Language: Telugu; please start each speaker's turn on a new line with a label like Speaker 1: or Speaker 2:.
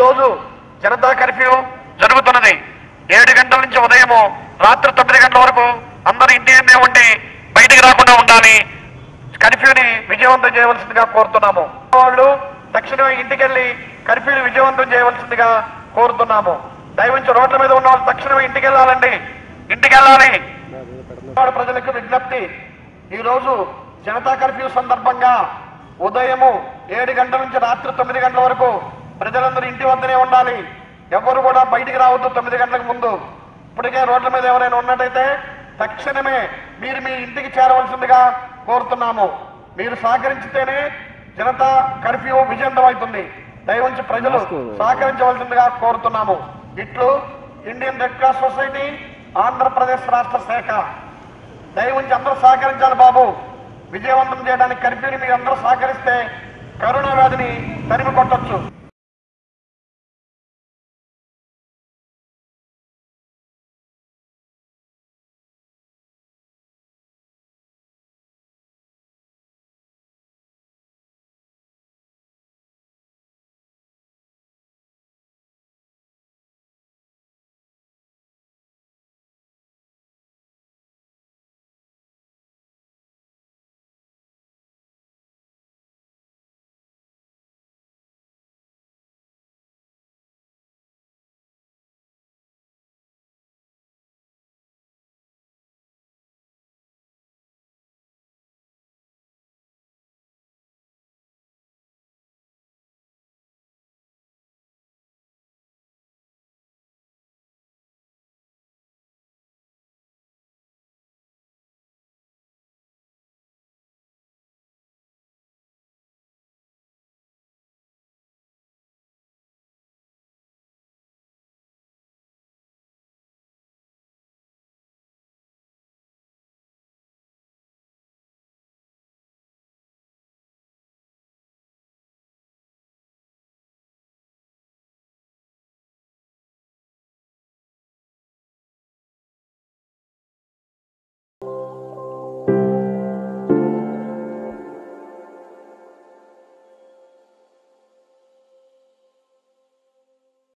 Speaker 1: రోజు జనతా కర్ఫ్యూ జరుగుతున్నది ఏడు గంటల నుంచి ఉదయము రాత్రి తొమ్మిది గంటల వరకు అందరూ ఇంటి మీద ఉండి బయటికి రాకుండా ఉండాలి కర్ఫ్యూని విజయవంతం చేయవలసిందిగా కోరుతున్నాము వాళ్ళు తక్షణమే ఇంటికెళ్ళి కర్ఫ్యూని విజయవంతం చేయవలసిందిగా కోరుతున్నాము దయవుంచి రోడ్ల మీద ఉన్న వాళ్ళు తక్షణమే ఇంటికి వెళ్ళాలండి ఇంటికి వెళ్ళాలి విజయవాడ ప్రజలకు విజ్ఞప్తి ఈ రోజు జనతా కర్ఫ్యూ సందర్భంగా ఉదయము ఏడు గంటల నుంచి రాత్రి తొమ్మిది గంటల వరకు ప్రజలందరూ ఇంటి వద్దనే ఉండాలి ఎవరు కూడా బయటికి రావద్దు తొమ్మిది గంటలకు ముందు ఇప్పటికే రోడ్ల మీద ఎవరైనా ఉన్నట్టయితే తక్షణమే మీరు మీ ఇంటికి చేరవలసిందిగా కోరుతున్నాము మీరు సహకరించితేనే జనతా కర్ఫ్యూ విజయవంతమవుతుంది దయవుంచి ప్రజలు సహకరించవలసిందిగా కోరుతున్నాము ఇట్లు Indian Red Cross Society Andhra Pradesh రాష్ట్ర శాఖ దయవుంచి అందరూ సహకరించాలి బాబు విజయవంతం చేయడానికి కర్ఫ్యూని మీరు అందరూ సహకరిస్తే కరోనా వ్యాధిని తరిమి కొట్టొచ్చు